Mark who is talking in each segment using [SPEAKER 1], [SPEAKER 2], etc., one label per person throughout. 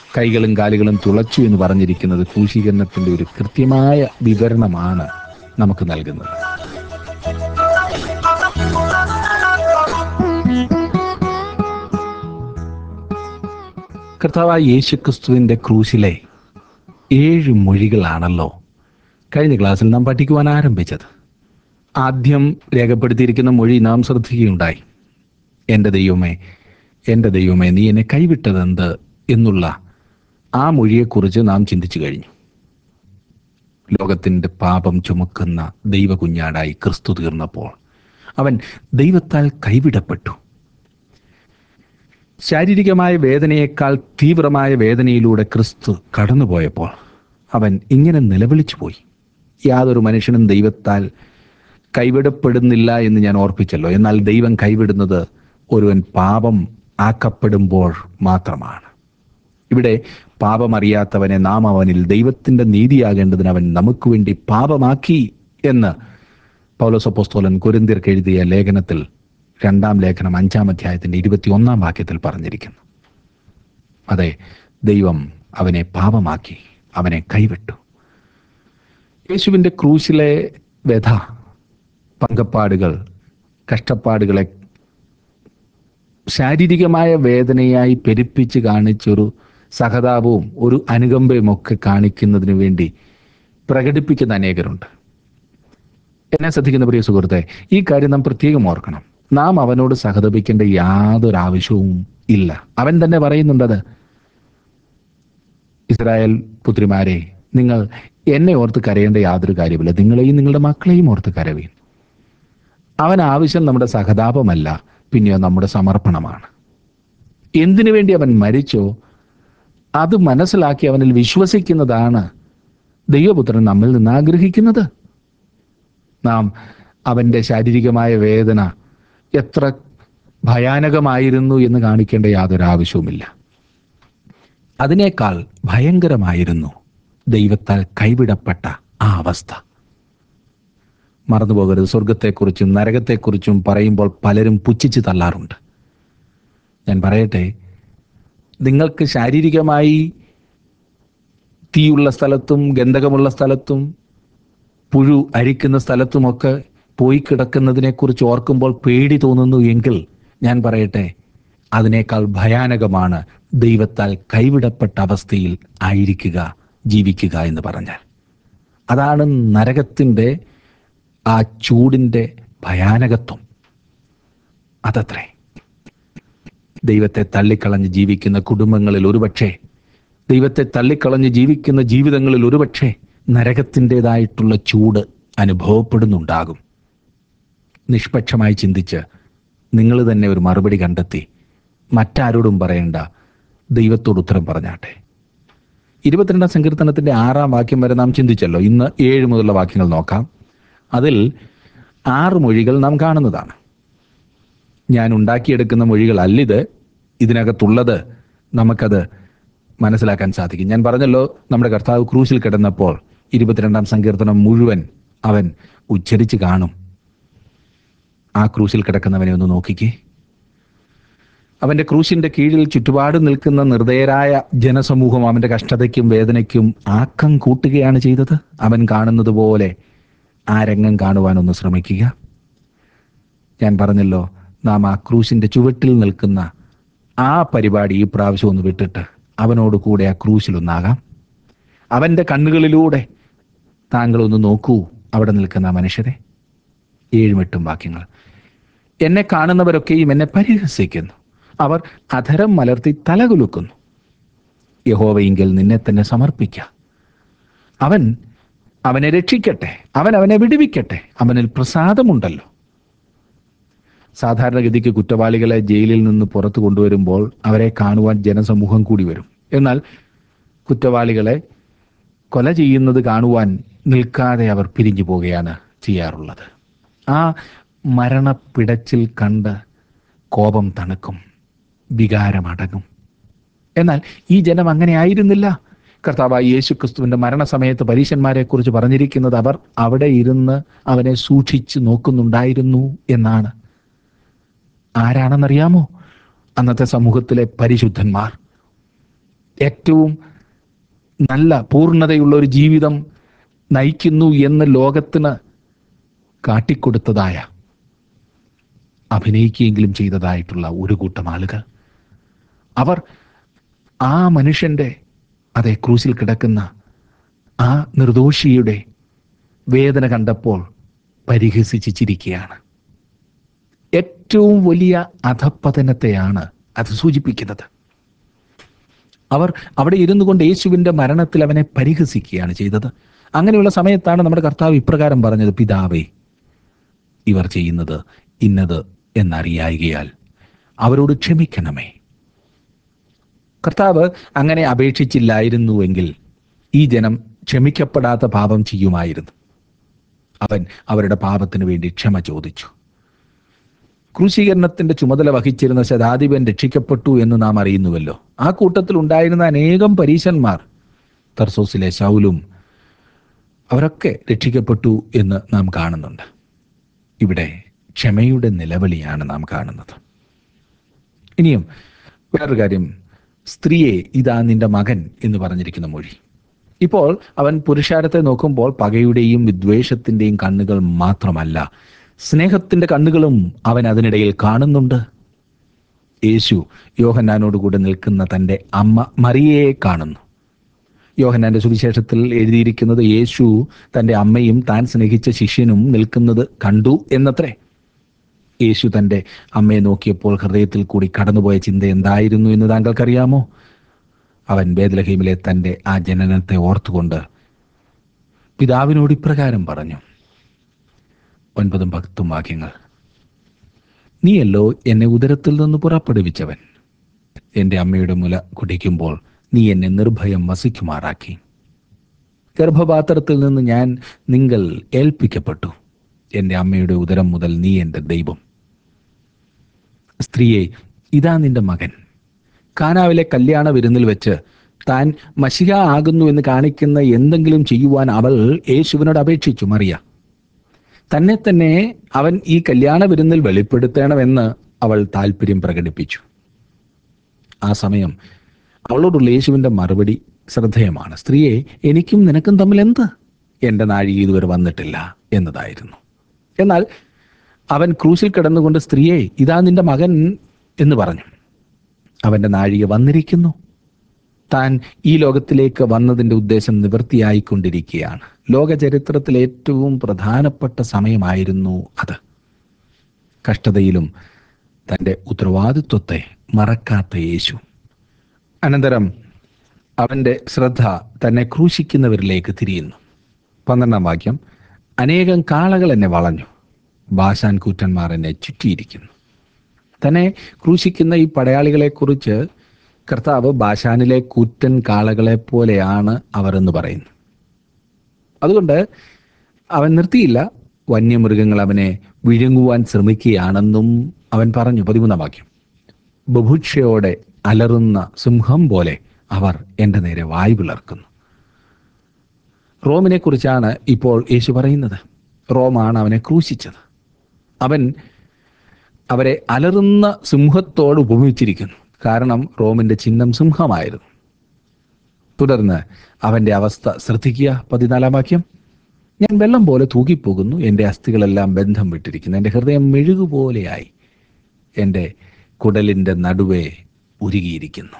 [SPEAKER 1] കൈകളും കാലുകളും തുളച്ചു എന്ന് പറഞ്ഞിരിക്കുന്നത് ക്രൂശീകരണത്തിന്റെ ഒരു കൃത്യമായ വിവരണമാണ് നമുക്ക് നൽകുന്നത് കർത്താവായ യേശുക്രിസ്തുവിന്റെ ക്രൂശിലെ ഏഴ് മൊഴികളാണല്ലോ കഴിഞ്ഞ ക്ലാസ്സിൽ നാം പഠിക്കുവാൻ ആരംഭിച്ചത് ആദ്യം രേഖപ്പെടുത്തിയിരിക്കുന്ന മൊഴി നാം ശ്രദ്ധിക്കുകയുണ്ടായി എൻ്റെ ദൈവമേ എൻ്റെ ദൈവമേ നീ എന്നെ കൈവിട്ടതെന്ത് എന്നുള്ള ആ മൊഴിയെക്കുറിച്ച് നാം ചിന്തിച്ചു കഴിഞ്ഞു ലോകത്തിൻ്റെ പാപം ചുമക്കുന്ന ദൈവകുഞ്ഞാടായി ക്രിസ്തു തീർന്നപ്പോൾ അവൻ ദൈവത്താൽ കൈവിടപ്പെട്ടു ശാരീരികമായ വേദനയേക്കാൾ തീവ്രമായ വേദനയിലൂടെ ക്രിസ്തു കടന്നുപോയപ്പോൾ അവൻ ഇങ്ങനെ നിലവിളിച്ചു പോയി യാതൊരു മനുഷ്യനും ദൈവത്താൽ കൈവിടപ്പെടുന്നില്ല എന്ന് ഞാൻ ഓർപ്പിച്ചല്ലോ എന്നാൽ ദൈവം കൈവിടുന്നത് ഒരുവൻ പാപം ആക്കപ്പെടുമ്പോൾ മാത്രമാണ് ഇവിടെ പാപമറിയാത്തവനെ നാം അവനിൽ ദൈവത്തിന്റെ നീതിയാകേണ്ടതിന് അവൻ നമുക്ക് വേണ്ടി പാപമാക്കി എന്ന് പൗലോസപ്പോസ്തോലൻ കുരിന്തിർക്ക് എഴുതിയ ലേഖനത്തിൽ രണ്ടാം ലേഖനം അഞ്ചാം അധ്യായത്തിന്റെ ഇരുപത്തിയൊന്നാം വാക്യത്തിൽ പറഞ്ഞിരിക്കുന്നു അതെ ദൈവം അവനെ പാപമാക്കി അവനെ കൈവിട്ടു യേശുവിൻ്റെ ക്രൂശിലെ വ്യഥ പങ്കപ്പാടുകൾ കഷ്ടപ്പാടുകളെ ശാരീരികമായ വേദനയായി പെരുപ്പിച്ച് കാണിച്ചൊരു സഹതാപവും ഒരു അനുകമ്പയും ഒക്കെ കാണിക്കുന്നതിന് വേണ്ടി പ്രകടിപ്പിക്കുന്ന അനേകരുണ്ട് എന്നെ ശ്രദ്ധിക്കുന്ന പ്രിയ സുഹൃത്തെ ഈ കാര്യം നാം പ്രത്യേകം ഓർക്കണം നാം അവനോട് സഹതപിക്കേണ്ട യാതൊരു ആവശ്യവും ഇല്ല അവൻ തന്നെ പറയുന്നുണ്ടത് ഇസ്രായേൽ പുത്രിമാരെ നിങ്ങൾ എന്നെ ഓർത്ത് കരയേണ്ട യാതൊരു കാര്യമില്ല നിങ്ങളെയും നിങ്ങളുടെ മക്കളെയും ഓർത്ത് കരവീൻ അവൻ ആവശ്യം നമ്മുടെ സഹതാപമല്ല പിന്നെയോ നമ്മുടെ സമർപ്പണമാണ് എന്തിനു വേണ്ടി അവൻ മരിച്ചോ അത് മനസ്സിലാക്കി അവനിൽ വിശ്വസിക്കുന്നതാണ് ദൈവപുത്രൻ നമ്മിൽ നിന്ന് ആഗ്രഹിക്കുന്നത് നാം അവൻ്റെ ശാരീരികമായ വേദന എത്ര ഭയാനകമായിരുന്നു എന്ന് കാണിക്കേണ്ട യാതൊരു ആവശ്യവുമില്ല അതിനേക്കാൾ ഭയങ്കരമായിരുന്നു ദൈവത്താൽ കൈവിടപ്പെട്ട ആ അവസ്ഥ മറന്നുപോകരുത് സ്വർഗത്തെക്കുറിച്ചും നരകത്തെക്കുറിച്ചും പറയുമ്പോൾ പലരും പുച്ഛിച്ച് തള്ളാറുണ്ട് ഞാൻ പറയട്ടെ നിങ്ങൾക്ക് ശാരീരികമായി തീയുള്ള സ്ഥലത്തും ഗന്ധകമുള്ള സ്ഥലത്തും പുഴു അരിക്കുന്ന സ്ഥലത്തുമൊക്കെ പോയി കിടക്കുന്നതിനെക്കുറിച്ച് ഓർക്കുമ്പോൾ പേടി തോന്നുന്നു എങ്കിൽ ഞാൻ പറയട്ടെ അതിനേക്കാൾ ഭയാനകമാണ് ദൈവത്താൽ കൈവിടപ്പെട്ട അവസ്ഥയിൽ ആയിരിക്കുക ജീവിക്കുക എന്ന് പറഞ്ഞാൽ അതാണ് നരകത്തിൻ്റെ ആ ചൂടിൻ്റെ ഭയാനകത്വം അതത്രേ ദൈവത്തെ തള്ളിക്കളഞ്ഞ് ജീവിക്കുന്ന കുടുംബങ്ങളിൽ ഒരുപക്ഷെ ദൈവത്തെ തള്ളിക്കളഞ്ഞ് ജീവിക്കുന്ന ജീവിതങ്ങളിൽ ഒരുപക്ഷെ നരകത്തിൻ്റെതായിട്ടുള്ള ചൂട് അനുഭവപ്പെടുന്നുണ്ടാകും നിഷ്പക്ഷമായി ചിന്തിച്ച് നിങ്ങൾ തന്നെ ഒരു മറുപടി കണ്ടെത്തി മറ്റാരോടും പറയേണ്ട ദൈവത്തോട് ഉത്തരം പറഞ്ഞാട്ടെ ഇരുപത്തിരണ്ടാം സങ്കീർത്തനത്തിന്റെ ആറാം വാക്യം വരെ നാം ചിന്തിച്ചല്ലോ ഇന്ന് ഏഴ് മുതലുള്ള വാക്യങ്ങൾ നോക്കാം അതിൽ ആറ് മൊഴികൾ നാം കാണുന്നതാണ് ഞാൻ ഉണ്ടാക്കിയെടുക്കുന്ന മൊഴികൾ അല്ലിത് ഇതിനകത്തുള്ളത് നമുക്കത് മനസ്സിലാക്കാൻ സാധിക്കും ഞാൻ പറഞ്ഞല്ലോ നമ്മുടെ കർത്താവ് ക്രൂശിൽ കിടന്നപ്പോൾ ഇരുപത്തിരണ്ടാം സങ്കീർത്തനം മുഴുവൻ അവൻ ഉച്ചരിച്ച് കാണും ആ ക്രൂശിൽ കിടക്കുന്നവനെ ഒന്ന് നോക്കിക്കേ അവന്റെ ക്രൂശിന്റെ കീഴിൽ ചുറ്റുപാട് നിൽക്കുന്ന നിർദ്ദയരായ ജനസമൂഹം അവന്റെ കഷ്ടതയ്ക്കും വേദനയ്ക്കും ആക്കം കൂട്ടുകയാണ് ചെയ്തത് അവൻ കാണുന്നത് പോലെ ആ രംഗം കാണുവാൻ ഒന്ന് ശ്രമിക്കുക ഞാൻ പറഞ്ഞല്ലോ നാം ആ ക്രൂശിന്റെ ചുവട്ടിൽ നിൽക്കുന്ന ആ പരിപാടി ഈ പ്രാവശ്യം ഒന്ന് വിട്ടിട്ട് അവനോട് കൂടെ ആ ക്രൂശിലൊന്നാകാം അവന്റെ കണ്ണുകളിലൂടെ താങ്കൾ ഒന്ന് നോക്കൂ അവിടെ നിൽക്കുന്ന ആ മനുഷ്യരെ ഏഴുമെട്ടും വാക്യങ്ങൾ എന്നെ കാണുന്നവരൊക്കെയും എന്നെ പരിഹസിക്കുന്നു അവർ അധരം മലർത്തി തലകുലുക്കുന്നു യഹോവയെങ്കിൽ നിന്നെ തന്നെ സമർപ്പിക്ക അവൻ അവനെ രക്ഷിക്കട്ടെ അവൻ അവനെ വിടുവിക്കട്ടെ അവനിൽ പ്രസാദമുണ്ടല്ലോ സാധാരണഗതിക്ക് കുറ്റവാളികളെ ജയിലിൽ നിന്ന് പുറത്തു കൊണ്ടുവരുമ്പോൾ അവരെ കാണുവാൻ ജനസമൂഹം കൂടി വരും എന്നാൽ കുറ്റവാളികളെ കൊല ചെയ്യുന്നത് കാണുവാൻ നിൽക്കാതെ അവർ പിരിഞ്ഞു പോവുകയാണ് ചെയ്യാറുള്ളത് ആ മരണപ്പിടച്ചിൽ കണ്ട് കോപം തണുക്കും വികാരമടങ്ങും എന്നാൽ ഈ ജനം അങ്ങനെ ആയിരുന്നില്ല കർത്താവായ യേശു ക്രിസ്തുവിന്റെ മരണസമയത്ത് പരീശന്മാരെ കുറിച്ച് പറഞ്ഞിരിക്കുന്നത് അവർ അവിടെ ഇരുന്ന് അവനെ സൂക്ഷിച്ചു നോക്കുന്നുണ്ടായിരുന്നു എന്നാണ് ആരാണെന്നറിയാമോ അന്നത്തെ സമൂഹത്തിലെ പരിശുദ്ധന്മാർ ഏറ്റവും നല്ല പൂർണ്ണതയുള്ള ഒരു ജീവിതം നയിക്കുന്നു എന്ന് ലോകത്തിന് കാട്ടിക്കൊടുത്തതായ അഭിനയിക്കുകയെങ്കിലും ചെയ്തതായിട്ടുള്ള ഒരു കൂട്ടം ആളുകൾ അവർ ആ മനുഷ്യന്റെ അതേ ക്രൂശിൽ കിടക്കുന്ന ആ നിർദോഷിയുടെ വേദന കണ്ടപ്പോൾ പരിഹസിച്ച് ചിരിക്കുകയാണ് ഏറ്റവും വലിയ അധപ്പതനത്തെയാണ് അത് സൂചിപ്പിക്കുന്നത് അവർ അവിടെ ഇരുന്നു കൊണ്ട് യേശുവിന്റെ മരണത്തിൽ അവനെ പരിഹസിക്കുകയാണ് ചെയ്തത് അങ്ങനെയുള്ള സമയത്താണ് നമ്മുടെ കർത്താവ് ഇപ്രകാരം പറഞ്ഞത് പിതാവേ ഇവർ ചെയ്യുന്നത് ഇന്നത് എന്നറിയായികയാൽ അവരോട് ക്ഷമിക്കണമേ കർത്താവ് അങ്ങനെ അപേക്ഷിച്ചില്ലായിരുന്നുവെങ്കിൽ ഈ ജനം ക്ഷമിക്കപ്പെടാത്ത പാപം ചെയ്യുമായിരുന്നു അവൻ അവരുടെ പാപത്തിന് വേണ്ടി ക്ഷമ ചോദിച്ചു ക്രൂശീകരണത്തിന്റെ ചുമതല വഹിച്ചിരുന്ന ശതാധിപൻ രക്ഷിക്കപ്പെട്ടു എന്ന് നാം അറിയുന്നുവല്ലോ ആ കൂട്ടത്തിൽ ഉണ്ടായിരുന്ന അനേകം പരീശന്മാർ തർസോസിലെ ശൗലും അവരൊക്കെ രക്ഷിക്കപ്പെട്ടു എന്ന് നാം കാണുന്നുണ്ട് ഇവിടെ ക്ഷമയുടെ നിലവിളിയാണ് നാം കാണുന്നത് ഇനിയും വേറൊരു കാര്യം സ്ത്രീയെ ഇതാ നിന്റെ മകൻ എന്ന് പറഞ്ഞിരിക്കുന്ന മൊഴി ഇപ്പോൾ അവൻ പുരുഷാരത്തെ നോക്കുമ്പോൾ പകയുടെയും വിദ്വേഷത്തിന്റെയും കണ്ണുകൾ മാത്രമല്ല സ്നേഹത്തിന്റെ കണ്ണുകളും അവൻ അതിനിടയിൽ കാണുന്നുണ്ട് യേശു യോഹന്നാനോട് കൂടെ നിൽക്കുന്ന തൻ്റെ അമ്മ മറിയയെ കാണുന്നു യോഹന്നാന്റെ സുവിശേഷത്തിൽ എഴുതിയിരിക്കുന്നത് യേശു തൻ്റെ അമ്മയും താൻ സ്നേഹിച്ച ശിഷ്യനും നിൽക്കുന്നത് കണ്ടു എന്നത്രേ യേശു തൻ്റെ അമ്മയെ നോക്കിയപ്പോൾ ഹൃദയത്തിൽ കൂടി കടന്നുപോയ ചിന്ത എന്തായിരുന്നു എന്ന് താങ്കൾക്കറിയാമോ അവൻ ബേദലഹീമിലെ തൻ്റെ ആ ജനനത്തെ ഓർത്തുകൊണ്ട് പിതാവിനോട് ഇപ്രകാരം പറഞ്ഞു ഒൻപതും പത്തും വാക്യങ്ങൾ നീയല്ലോ എന്നെ ഉദരത്തിൽ നിന്ന് പുറപ്പെടുവിച്ചവൻ എൻ്റെ അമ്മയുടെ മുല കുടിക്കുമ്പോൾ നീ എന്നെ നിർഭയം വസിക്കുമാറാക്കി ഗർഭപാത്രത്തിൽ നിന്ന് ഞാൻ നിങ്ങൾ ഏൽപ്പിക്കപ്പെട്ടു എൻ്റെ അമ്മയുടെ ഉദരം മുതൽ നീ എൻ്റെ ദൈവം സ്ത്രീയെ ഇതാ നിന്റെ മകൻ കാനാവിലെ കല്യാണ വിരുന്നിൽ വെച്ച് താൻ മഷിക ആകുന്നു എന്ന് കാണിക്കുന്ന എന്തെങ്കിലും ചെയ്യുവാൻ അവൾ യേശുവിനോട് അപേക്ഷിച്ചു മറിയ തന്നെ തന്നെ അവൻ ഈ കല്യാണ വിരുന്നിൽ വെളിപ്പെടുത്തണമെന്ന് അവൾ താല്പര്യം പ്രകടിപ്പിച്ചു ആ സമയം അവളോടുള്ള യേശുവിൻ്റെ മറുപടി ശ്രദ്ധേയമാണ് സ്ത്രീയെ എനിക്കും നിനക്കും തമ്മിൽ എന്ത് എൻ്റെ നാഴിക ഇതുവരെ വന്നിട്ടില്ല എന്നതായിരുന്നു എന്നാൽ അവൻ ക്രൂശിൽ കിടന്നുകൊണ്ട് സ്ത്രീയെ ഇതാ നിന്റെ മകൻ എന്ന് പറഞ്ഞു അവൻ്റെ നാഴിക വന്നിരിക്കുന്നു താൻ ഈ ലോകത്തിലേക്ക് വന്നതിൻ്റെ ഉദ്ദേശം നിവൃത്തിയായിക്കൊണ്ടിരിക്കുകയാണ് ലോക ചരിത്രത്തിൽ ഏറ്റവും പ്രധാനപ്പെട്ട സമയമായിരുന്നു അത് കഷ്ടതയിലും തൻ്റെ ഉത്തരവാദിത്വത്തെ മറക്കാത്ത യേശു അനന്തരം അവൻ്റെ ശ്രദ്ധ തന്നെ ക്രൂശിക്കുന്നവരിലേക്ക് തിരിയുന്നു പന്ത്രണ്ടാം വാക്യം അനേകം കാളകൾ എന്നെ വളഞ്ഞു ബാഷാൻ കൂറ്റന്മാർ എന്നെ ചുറ്റിയിരിക്കുന്നു തന്നെ ക്രൂശിക്കുന്ന ഈ പടയാളികളെക്കുറിച്ച് കർത്താവ് ബാഷാനിലെ കൂറ്റൻ കാളകളെ പോലെയാണ് അവർ എന്ന് പറയുന്നു അതുകൊണ്ട് അവൻ നിർത്തിയില്ല വന്യമൃഗങ്ങൾ അവനെ വിഴുങ്ങുവാൻ ശ്രമിക്കുകയാണെന്നും അവൻ പറഞ്ഞു പതിമൂന്നാം വാക്യം ബഭുക്ഷയോടെ അലറുന്ന സിംഹം പോലെ അവർ എൻ്റെ നേരെ വായു പിളർക്കുന്നു റോമിനെ കുറിച്ചാണ് ഇപ്പോൾ യേശു പറയുന്നത് റോമാണ് അവനെ ക്രൂശിച്ചത് അവൻ അവരെ അലറുന്ന സിംഹത്തോട് ഉപമിച്ചിരിക്കുന്നു കാരണം റോമിന്റെ ചിഹ്നം സിംഹമായിരുന്നു തുടർന്ന് അവന്റെ അവസ്ഥ ശ്രദ്ധിക്കുക പതിനാലാം വാക്യം ഞാൻ വെള്ളം പോലെ തൂകിപ്പോകുന്നു എൻ്റെ അസ്ഥികളെല്ലാം ബന്ധം വിട്ടിരിക്കുന്നു എൻ്റെ ഹൃദയം മെഴുകുപോലെയായി എൻ്റെ കുടലിൻ്റെ നടുവേ ഉരുകിയിരിക്കുന്നു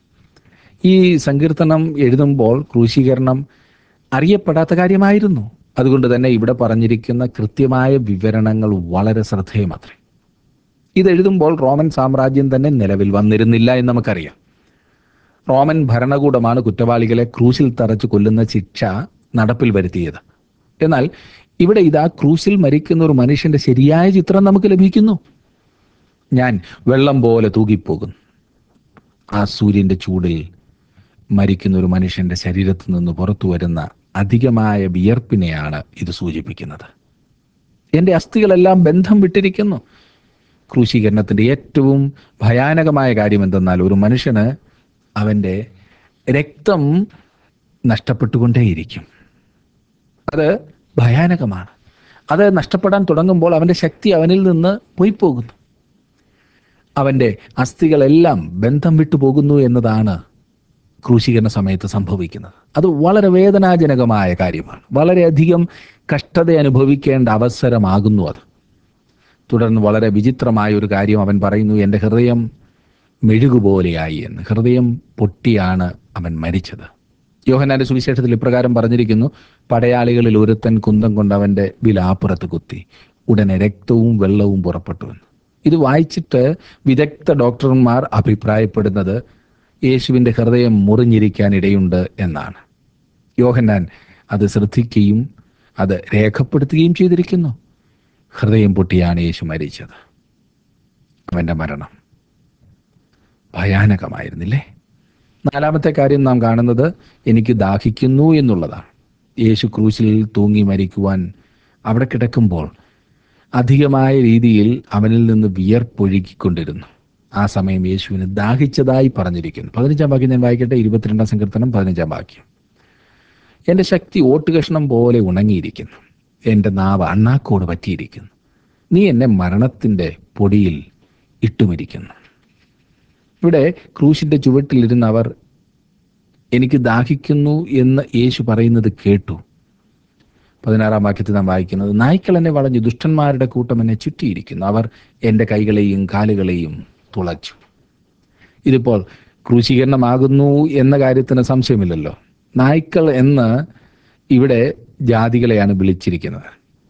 [SPEAKER 1] ഈ സങ്കീർത്തനം എഴുതുമ്പോൾ ക്രൂശീകരണം അറിയപ്പെടാത്ത കാര്യമായിരുന്നു അതുകൊണ്ട് തന്നെ ഇവിടെ പറഞ്ഞിരിക്കുന്ന കൃത്യമായ വിവരണങ്ങൾ വളരെ ശ്രദ്ധേയമത്രേ ഇതെഴുതുമ്പോൾ റോമൻ സാമ്രാജ്യം തന്നെ നിലവിൽ വന്നിരുന്നില്ല എന്ന് നമുക്കറിയാം റോമൻ ഭരണകൂടമാണ് കുറ്റവാളികളെ ക്രൂശിൽ തറച്ച് കൊല്ലുന്ന ശിക്ഷ നടപ്പിൽ വരുത്തിയത് എന്നാൽ ഇവിടെ ഇതാ ക്രൂശിൽ മരിക്കുന്ന ഒരു മനുഷ്യന്റെ ശരിയായ ചിത്രം നമുക്ക് ലഭിക്കുന്നു ഞാൻ വെള്ളം പോലെ തൂകിപ്പോകുന്നു ആ സൂര്യന്റെ ചൂടിൽ മരിക്കുന്ന ഒരു മനുഷ്യന്റെ ശരീരത്തിൽ നിന്ന് പുറത്തു വരുന്ന അധികമായ വിയർപ്പിനെയാണ് ഇത് സൂചിപ്പിക്കുന്നത് എൻ്റെ അസ്ഥികളെല്ലാം ബന്ധം വിട്ടിരിക്കുന്നു ക്രൂശീകരണത്തിന്റെ ഏറ്റവും ഭയാനകമായ കാര്യം എന്തെന്നാൽ ഒരു മനുഷ്യന് അവൻ്റെ രക്തം നഷ്ടപ്പെട്ടുകൊണ്ടേയിരിക്കും അത് ഭയാനകമാണ് അത് നഷ്ടപ്പെടാൻ തുടങ്ങുമ്പോൾ അവൻ്റെ ശക്തി അവനിൽ നിന്ന് പോയി പോകുന്നു അവൻ്റെ അസ്ഥികളെല്ലാം ബന്ധം വിട്ടു പോകുന്നു എന്നതാണ് ക്രൂശീകരണ സമയത്ത് സംഭവിക്കുന്നത് അത് വളരെ വേദനാജനകമായ കാര്യമാണ് വളരെയധികം കഷ്ടത അനുഭവിക്കേണ്ട അവസരമാകുന്നു അത് തുടർന്ന് വളരെ വിചിത്രമായ ഒരു കാര്യം അവൻ പറയുന്നു എൻ്റെ ഹൃദയം മെഴുകുപോലെയായി എന്ന് ഹൃദയം പൊട്ടിയാണ് അവൻ മരിച്ചത് യോഹനാന്റെ സുവിശേഷത്തിൽ ഇപ്രകാരം പറഞ്ഞിരിക്കുന്നു പടയാളികളിൽ ഒരുത്തൻ കുന്തം കൊണ്ട് അവൻ്റെ വിലാപ്പുറത്ത് കുത്തി ഉടനെ രക്തവും വെള്ളവും പുറപ്പെട്ടു എന്ന് ഇത് വായിച്ചിട്ട് വിദഗ്ധ ഡോക്ടർമാർ അഭിപ്രായപ്പെടുന്നത് യേശുവിൻ്റെ ഹൃദയം മുറിഞ്ഞിരിക്കാൻ ഇടയുണ്ട് എന്നാണ് യോഹന്നാൻ അത് ശ്രദ്ധിക്കുകയും അത് രേഖപ്പെടുത്തുകയും ചെയ്തിരിക്കുന്നു ഹൃദയം പൊട്ടിയാണ് യേശു മരിച്ചത് അവൻ്റെ മരണം ഭയാനകമായിരുന്നില്ലേ നാലാമത്തെ കാര്യം നാം കാണുന്നത് എനിക്ക് ദാഹിക്കുന്നു എന്നുള്ളതാണ് യേശു ക്രൂശിൽ തൂങ്ങി മരിക്കുവാൻ അവിടെ കിടക്കുമ്പോൾ അധികമായ രീതിയിൽ അവനിൽ നിന്ന് വിയർപ്പൊഴുകിക്കൊണ്ടിരുന്നു ആ സമയം യേശുവിന് ദാഹിച്ചതായി പറഞ്ഞിരിക്കുന്നു പതിനഞ്ചാം വാക്യം ഞാൻ വായിക്കട്ടെ ഇരുപത്തിരണ്ടാം സങ്കീർത്തനം പതിനഞ്ചാം വാക്യം എൻ്റെ ശക്തി ഓട്ടുകഷ്ണം പോലെ ഉണങ്ങിയിരിക്കുന്നു എൻ്റെ നാവ് അണ്ണാക്കോട് പറ്റിയിരിക്കുന്നു നീ എന്നെ മരണത്തിൻ്റെ പൊടിയിൽ ഇട്ടുമിരിക്കുന്നു ഇവിടെ ക്രൂശിന്റെ ചുവട്ടിലിരുന്ന് അവർ എനിക്ക് ദാഹിക്കുന്നു എന്ന് യേശു പറയുന്നത് കേട്ടു പതിനാറാം വാക്യത്തിൽ നാം വായിക്കുന്നത് നായ്ക്കൾ എന്നെ വളഞ്ഞു ദുഷ്ടന്മാരുടെ കൂട്ടം എന്നെ ചുറ്റിയിരിക്കുന്നു അവർ എൻ്റെ കൈകളെയും കാലുകളെയും തുളച്ചു ഇതിപ്പോൾ ക്രൂശീകരണമാകുന്നു എന്ന കാര്യത്തിന് സംശയമില്ലല്ലോ നായ്ക്കൾ എന്ന് ഇവിടെ ജാതികളെയാണ് വിളിച്ചിരിക്കുന്നത്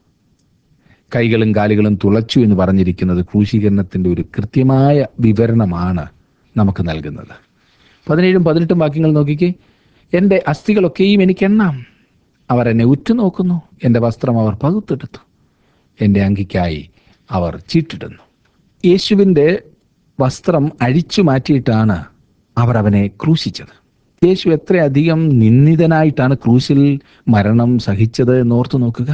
[SPEAKER 1] കൈകളും കാലുകളും തുളച്ചു എന്ന് പറഞ്ഞിരിക്കുന്നത് ക്രൂശീകരണത്തിന്റെ ഒരു കൃത്യമായ വിവരണമാണ് നമുക്ക് നൽകുന്നത് പതിനേഴും പതിനെട്ടും വാക്യങ്ങൾ നോക്കിക്കേ എൻ്റെ അസ്ഥികളൊക്കെയും എനിക്ക് എണ്ണാം അവർ എന്നെ ഉറ്റുനോക്കുന്നു എൻ്റെ വസ്ത്രം അവർ പകുത്തെടുത്തു എൻ്റെ അങ്കിക്കായി അവർ ചീട്ടിടുന്നു യേശുവിൻ്റെ വസ്ത്രം അഴിച്ചു മാറ്റിയിട്ടാണ് അവർ അവനെ ക്രൂശിച്ചത് യേശു എത്രയധികം നിന്ദിതനായിട്ടാണ് ക്രൂശിൽ മരണം സഹിച്ചത് എന്നോർത്തു നോക്കുക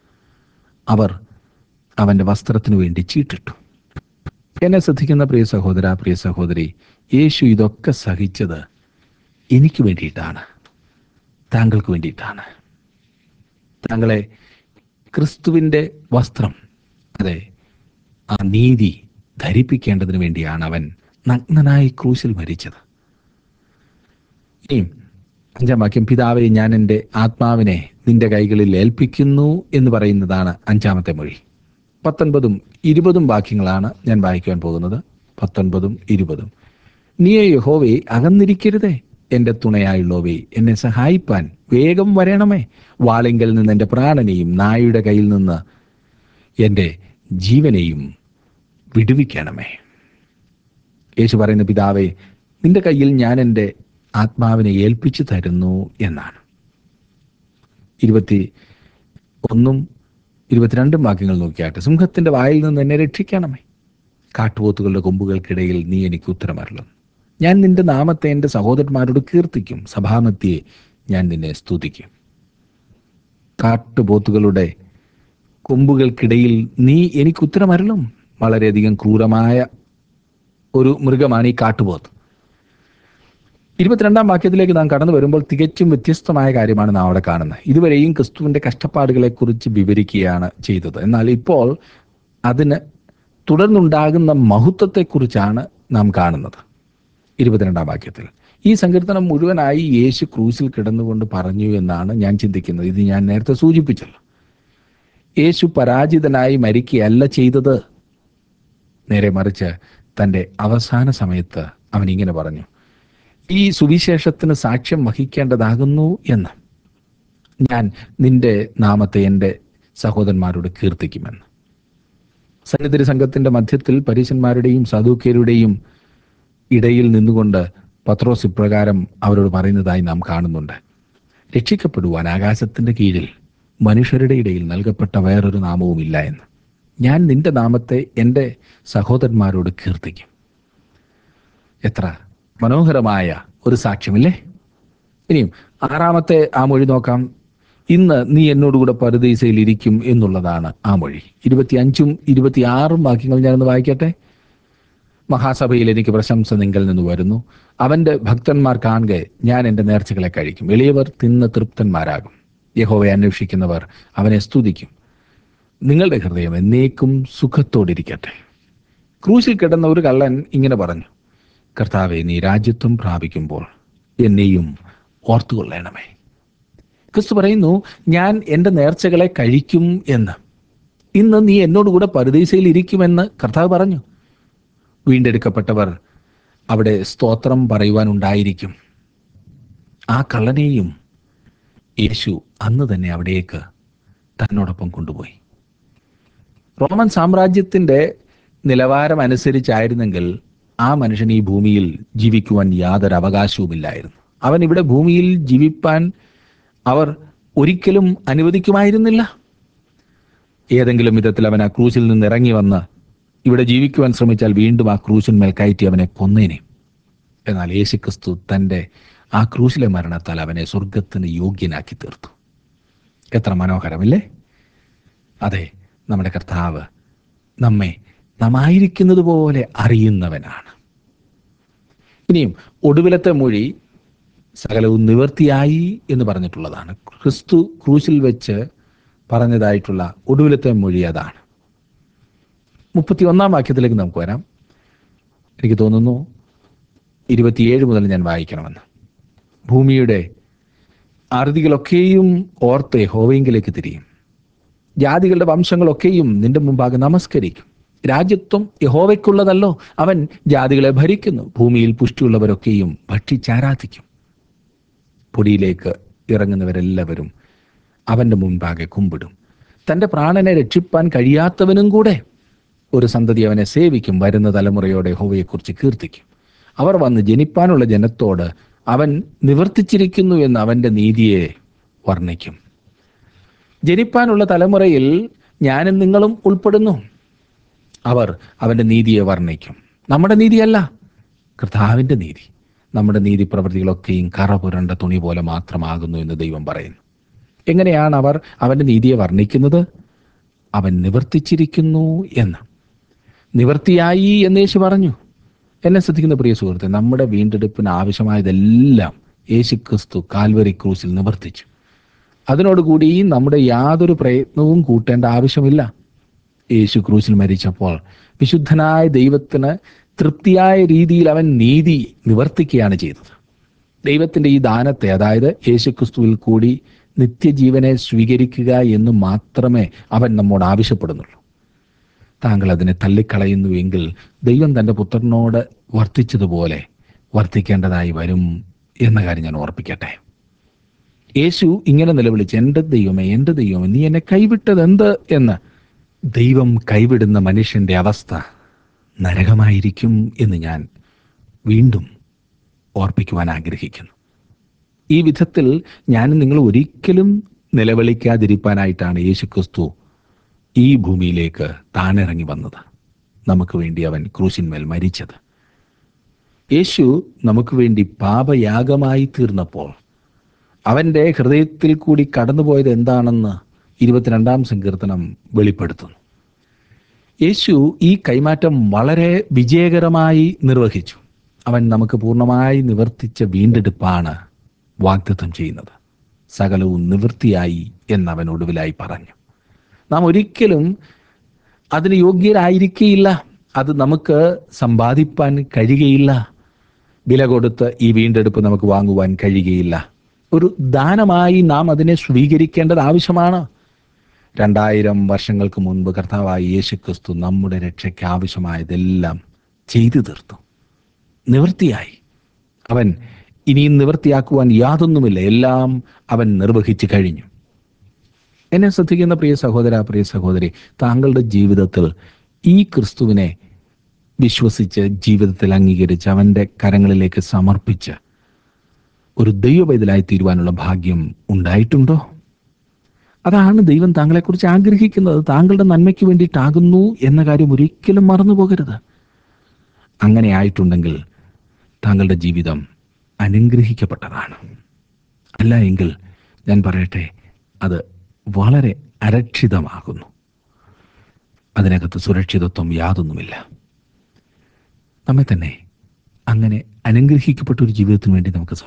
[SPEAKER 1] അവർ അവൻ്റെ വസ്ത്രത്തിനു വേണ്ടി ചീട്ടിട്ടു എന്നെ ശ്രദ്ധിക്കുന്ന പ്രിയ സഹോദര പ്രിയ സഹോദരി യേശു ഇതൊക്കെ സഹിച്ചത് എനിക്ക് വേണ്ടിയിട്ടാണ് താങ്കൾക്ക് വേണ്ടിയിട്ടാണ് താങ്കളെ ക്രിസ്തുവിൻ്റെ വസ്ത്രം അതെ ആ നീതി ധരിപ്പിക്കേണ്ടതിന് വേണ്ടിയാണ് അവൻ നഗ്നനായി ക്രൂശിൽ മരിച്ചത് ഇനിയും അഞ്ചാം വാക്യം പിതാവെ ഞാൻ എൻ്റെ ആത്മാവിനെ നിന്റെ കൈകളിൽ ഏൽപ്പിക്കുന്നു എന്ന് പറയുന്നതാണ് അഞ്ചാമത്തെ മൊഴി പത്തൊൻപതും ഇരുപതും വാക്യങ്ങളാണ് ഞാൻ വായിക്കുവാൻ പോകുന്നത് പത്തൊൻപതും ഇരുപതും നീയെ യഹോവേ അകന്നിരിക്കരുതേ എൻ്റെ തുണയായുള്ളവേ എന്നെ സഹായിപ്പാൻ വേഗം വരണമേ വാളിങ്കൽ നിന്ന് എൻ്റെ പ്രാണനെയും നായയുടെ കയ്യിൽ നിന്ന് എൻ്റെ ജീവനെയും വിടുവിക്കണമേ യേശു പറയുന്ന പിതാവേ നിന്റെ കയ്യിൽ ഞാൻ എൻ്റെ ആത്മാവിനെ ഏൽപ്പിച്ചു തരുന്നു എന്നാണ് ഇരുപത്തി ഒന്നും ഇരുപത്തിരണ്ടും വാക്യങ്ങൾ നോക്കിയാട്ടെ സിംഹത്തിന്റെ വായിൽ നിന്ന് എന്നെ രക്ഷിക്കണമേ കാട്ടുപോത്തുകളുടെ കൊമ്പുകൾക്കിടയിൽ നീ എനിക്ക് ഉത്തരമരളും ഞാൻ നിന്റെ നാമത്തെ എൻ്റെ സഹോദരന്മാരോട് കീർത്തിക്കും സഭാമത്തിയെ ഞാൻ നിന്നെ സ്തുതിക്കും കാട്ടുപോത്തുകളുടെ കൊമ്പുകൾക്കിടയിൽ നീ എനിക്ക് ഉത്തരമരളും വളരെയധികം ക്രൂരമായ ഒരു മൃഗമാണ് ഈ കാട്ടുപോത്ത് ഇരുപത്തിരണ്ടാം വാക്യത്തിലേക്ക് നാം കടന്നു വരുമ്പോൾ തികച്ചും വ്യത്യസ്തമായ കാര്യമാണ് നാം അവിടെ കാണുന്നത് ഇതുവരെയും ക്രിസ്തുവിന്റെ കഷ്ടപ്പാടുകളെ കുറിച്ച് വിവരിക്കുകയാണ് ചെയ്തത് എന്നാൽ ഇപ്പോൾ അതിന് തുടർന്നുണ്ടാകുന്ന മഹത്വത്തെക്കുറിച്ചാണ് നാം കാണുന്നത് ഇരുപത്തിരണ്ടാം വാക്യത്തിൽ ഈ സങ്കീർത്തനം മുഴുവനായി യേശു ക്രൂസിൽ കിടന്നുകൊണ്ട് പറഞ്ഞു എന്നാണ് ഞാൻ ചിന്തിക്കുന്നത് ഇത് ഞാൻ നേരത്തെ സൂചിപ്പിച്ചല്ലോ യേശു പരാജിതനായി മരിക്കുകയല്ല ചെയ്തത് നേരെ മറിച്ച് തൻ്റെ അവസാന സമയത്ത് അവൻ ഇങ്ങനെ പറഞ്ഞു ഈ സുവിശേഷത്തിന് സാക്ഷ്യം വഹിക്കേണ്ടതാകുന്നു എന്ന് ഞാൻ നിന്റെ നാമത്തെ എൻ്റെ സഹോദരന്മാരോട് കീർത്തിക്കുമെന്ന് സന്നിധി സംഘത്തിന്റെ മധ്യത്തിൽ പരീശന്മാരുടെയും സദൂക്യരുടെയും ഇടയിൽ നിന്നുകൊണ്ട് പത്രോസ് ഇപ്രകാരം അവരോട് പറയുന്നതായി നാം കാണുന്നുണ്ട് രക്ഷിക്കപ്പെടുവാൻ ആകാശത്തിന്റെ കീഴിൽ മനുഷ്യരുടെ ഇടയിൽ നൽകപ്പെട്ട വേറൊരു നാമവുമില്ല എന്ന് ഞാൻ നിന്റെ നാമത്തെ എൻ്റെ സഹോദരന്മാരോട് കീർത്തിക്കും എത്ര മനോഹരമായ ഒരു സാക്ഷ്യമില്ലേ ഇനിയും ആറാമത്തെ ആ മൊഴി നോക്കാം ഇന്ന് നീ എന്നോടുകൂടെ പരദീസയിൽ ഇരിക്കും എന്നുള്ളതാണ് ആ മൊഴി ഇരുപത്തിയഞ്ചും ഇരുപത്തിയാറും വാക്യങ്ങൾ ഞാനൊന്ന് വായിക്കട്ടെ മഹാസഭയിൽ എനിക്ക് പ്രശംസ നിങ്കൽ നിന്ന് വരുന്നു അവന്റെ ഭക്തന്മാർ കാണുക ഞാൻ എൻ്റെ നേർച്ചകളെ കഴിക്കും എളിയവർ തിന്ന് തൃപ്തന്മാരാകും യഹോവയെ അന്വേഷിക്കുന്നവർ അവനെ സ്തുതിക്കും നിങ്ങളുടെ ഹൃദയം എന്നേക്കും സുഖത്തോടിരിക്കട്ടെ ക്രൂശിൽ കിടന്ന ഒരു കള്ളൻ ഇങ്ങനെ പറഞ്ഞു കർത്താവെ നീ രാജ്യത്വം പ്രാപിക്കുമ്പോൾ എന്നെയും ഓർത്തുകൊള്ളണമേ ക്രിസ്തു പറയുന്നു ഞാൻ എൻ്റെ നേർച്ചകളെ കഴിക്കും എന്ന് ഇന്ന് നീ എന്നോടുകൂടെ പരദീസയിൽ ഇരിക്കുമെന്ന് കർത്താവ് പറഞ്ഞു വീണ്ടെടുക്കപ്പെട്ടവർ അവിടെ സ്തോത്രം പറയുവാനുണ്ടായിരിക്കും ആ കള്ളനെയും യേശു അന്ന് തന്നെ അവിടേക്ക് തന്നോടൊപ്പം കൊണ്ടുപോയി റോമൻ സാമ്രാജ്യത്തിൻ്റെ നിലവാരം അനുസരിച്ചായിരുന്നെങ്കിൽ ആ മനുഷ്യൻ ഈ ഭൂമിയിൽ ജീവിക്കുവാൻ യാതൊരു അവകാശവുമില്ലായിരുന്നു അവൻ ഇവിടെ ഭൂമിയിൽ ജീവിപ്പാൻ അവർ ഒരിക്കലും അനുവദിക്കുമായിരുന്നില്ല ഏതെങ്കിലും വിധത്തിൽ അവൻ ആ ക്രൂശിൽ നിന്ന് ഇറങ്ങി വന്ന് ഇവിടെ ജീവിക്കുവാൻ ശ്രമിച്ചാൽ വീണ്ടും ആ ക്രൂശിന്മേൽ കയറ്റി അവനെ കൊന്നേനെ എന്നാൽ യേശുക്രിസ്തു തൻ്റെ ആ ക്രൂശിലെ മരണത്താൽ അവനെ സ്വർഗത്തിന് യോഗ്യനാക്കി തീർത്തു എത്ര മനോഹരമില്ലേ അതെ നമ്മുടെ കർത്താവ് നമ്മെ നാം ആയിരിക്കുന്നത് പോലെ അറിയുന്നവനാണ് ഇനിയും ഒടുവിലത്തെ മൊഴി സകലവും നിവൃത്തിയായി എന്ന് പറഞ്ഞിട്ടുള്ളതാണ് ക്രിസ്തു ക്രൂശിൽ വെച്ച് പറഞ്ഞതായിട്ടുള്ള ഒടുവിലത്തെ മൊഴി അതാണ് മുപ്പത്തി ഒന്നാം വാക്യത്തിലേക്ക് നമുക്ക് വരാം എനിക്ക് തോന്നുന്നു ഇരുപത്തിയേഴ് മുതൽ ഞാൻ വായിക്കണമെന്ന് ഭൂമിയുടെ അറുതികളൊക്കെയും ഓർത്ത് യഹോവയെങ്കിലേക്ക് തിരിയും ജാതികളുടെ വംശങ്ങളൊക്കെയും നിന്റെ മുമ്പാകെ നമസ്കരിക്കും രാജ്യത്വം യഹോവയ്ക്കുള്ളതല്ലോ അവൻ ജാതികളെ ഭരിക്കുന്നു ഭൂമിയിൽ പുഷ്ടിയുള്ളവരൊക്കെയും ഭക്ഷിച്ചാരാധിക്കും പൊടിയിലേക്ക് ഇറങ്ങുന്നവരെല്ലാവരും അവന്റെ മുൻപാകെ കുമ്പിടും തന്റെ പ്രാണനെ രക്ഷിപ്പാൻ കഴിയാത്തവനും കൂടെ ഒരു സന്തതി അവനെ സേവിക്കും വരുന്ന തലമുറയോടെ ഹോവയെക്കുറിച്ച് കീർത്തിക്കും അവർ വന്ന് ജനിപ്പാനുള്ള ജനത്തോട് അവൻ നിവർത്തിച്ചിരിക്കുന്നു എന്ന് അവന്റെ നീതിയെ വർണ്ണിക്കും ജനിപ്പാനുള്ള തലമുറയിൽ ഞാനും നിങ്ങളും ഉൾപ്പെടുന്നു അവർ അവന്റെ നീതിയെ വർണ്ണിക്കും നമ്മുടെ നീതിയല്ല കർത്താവിന്റെ നീതി നമ്മുടെ നീതി പ്രവൃത്തികളൊക്കെയും കറ പുരണ്ട തുണി പോലെ മാത്രമാകുന്നു എന്ന് ദൈവം പറയുന്നു എങ്ങനെയാണ് അവർ അവന്റെ നീതിയെ വർണ്ണിക്കുന്നത് അവൻ നിവർത്തിച്ചിരിക്കുന്നു എന്ന് നിവർത്തിയായി എന്ന് യേശു പറഞ്ഞു എന്നെ ശ്രദ്ധിക്കുന്ന പ്രിയ സുഹൃത്തെ നമ്മുടെ വീണ്ടെടുപ്പിന് ആവശ്യമായതെല്ലാം യേശു ക്രിസ്തു കാൽവരി ക്രൂസിൽ നിവർത്തിച്ചു അതിനോടുകൂടി നമ്മുടെ യാതൊരു പ്രയത്നവും കൂട്ടേണ്ട ആവശ്യമില്ല യേശു ക്രൂസിൽ മരിച്ചപ്പോൾ വിശുദ്ധനായ ദൈവത്തിന് തൃപ്തിയായ രീതിയിൽ അവൻ നീതി നിവർത്തിക്കുകയാണ് ചെയ്തത് ദൈവത്തിന്റെ ഈ ദാനത്തെ അതായത് യേശുക്രിസ്തുവിൽ കൂടി നിത്യജീവനെ സ്വീകരിക്കുക എന്ന് മാത്രമേ അവൻ നമ്മോട് ആവശ്യപ്പെടുന്നുള്ളൂ താങ്കൾ അതിനെ തള്ളിക്കളയുന്നു എങ്കിൽ ദൈവം തൻ്റെ പുത്രനോട് വർത്തിച്ചതുപോലെ വർത്തിക്കേണ്ടതായി വരും എന്ന കാര്യം ഞാൻ ഓർപ്പിക്കട്ടെ യേശു ഇങ്ങനെ നിലവിളിച്ച് എൻ്റെ ദൈവമേ എൻ്റെ ദൈവമേ നീ എന്നെ കൈവിട്ടത് എന്ത് എന്ന് ദൈവം കൈവിടുന്ന മനുഷ്യന്റെ അവസ്ഥ നരകമായിരിക്കും എന്ന് ഞാൻ വീണ്ടും ഓർപ്പിക്കുവാൻ ആഗ്രഹിക്കുന്നു ഈ വിധത്തിൽ ഞാൻ നിങ്ങൾ ഒരിക്കലും നിലവിളിക്കാതിരിക്കാനായിട്ടാണ് യേശുക്രിസ്തു ഈ ഭൂമിയിലേക്ക് താനിറങ്ങി വന്നത് നമുക്ക് വേണ്ടി അവൻ ക്രൂശിന്മേൽ മരിച്ചത് യേശു നമുക്ക് വേണ്ടി പാപയാഗമായി തീർന്നപ്പോൾ അവൻ്റെ ഹൃദയത്തിൽ കൂടി കടന്നുപോയത് എന്താണെന്ന് ഇരുപത്തിരണ്ടാം സങ്കീർത്തനം വെളിപ്പെടുത്തുന്നു യേശു ഈ കൈമാറ്റം വളരെ വിജയകരമായി നിർവഹിച്ചു അവൻ നമുക്ക് പൂർണ്ണമായി നിവർത്തിച്ച വീണ്ടെടുപ്പാണ് വാഗ്ദത്തം ചെയ്യുന്നത് സകലവും നിവൃത്തിയായി എന്നവൻ ഒടുവിലായി പറഞ്ഞു നാം ഒരിക്കലും അതിന് യോഗ്യരായിരിക്കുകയില്ല അത് നമുക്ക് സമ്പാദിപ്പാൻ കഴിയുകയില്ല വില കൊടുത്ത് ഈ വീണ്ടെടുപ്പ് നമുക്ക് വാങ്ങുവാൻ കഴിയുകയില്ല ഒരു ദാനമായി നാം അതിനെ സ്വീകരിക്കേണ്ടത് ആവശ്യമാണ് രണ്ടായിരം വർഷങ്ങൾക്ക് മുൻപ് കർത്താവായ യേശു ക്രിസ്തു നമ്മുടെ രക്ഷയ്ക്ക് ആവശ്യമായതെല്ലാം ചെയ്തു തീർത്തു നിവൃത്തിയായി അവൻ ഇനിയും നിവൃത്തിയാക്കുവാൻ യാതൊന്നുമില്ല എല്ലാം അവൻ നിർവഹിച്ചു കഴിഞ്ഞു എന്നെ ശ്രദ്ധിക്കുന്ന പ്രിയ സഹോദര പ്രിയ സഹോദരി താങ്കളുടെ ജീവിതത്തിൽ ഈ ക്രിസ്തുവിനെ വിശ്വസിച്ച് ജീവിതത്തിൽ അംഗീകരിച്ച് അവൻ്റെ കരങ്ങളിലേക്ക് സമർപ്പിച്ച് ഒരു ദൈവപൈതലായി തീരുവാനുള്ള ഭാഗ്യം ഉണ്ടായിട്ടുണ്ടോ അതാണ് ദൈവം താങ്കളെക്കുറിച്ച് ആഗ്രഹിക്കുന്നത് താങ്കളുടെ നന്മയ്ക്ക് വേണ്ടിയിട്ടാകുന്നു എന്ന കാര്യം ഒരിക്കലും മറന്നു പോകരുത് അങ്ങനെ ആയിട്ടുണ്ടെങ്കിൽ താങ്കളുടെ ജീവിതം അനുഗ്രഹിക്കപ്പെട്ടതാണ് അല്ല എങ്കിൽ ഞാൻ പറയട്ടെ അത് വളരെ അരക്ഷിതമാകുന്നു അതിനകത്ത് സുരക്ഷിതത്വം യാതൊന്നുമില്ല നമ്മെ തന്നെ അങ്ങനെ അനുഗ്രഹിക്കപ്പെട്ട ഒരു ജീവിതത്തിന് വേണ്ടി നമുക്ക്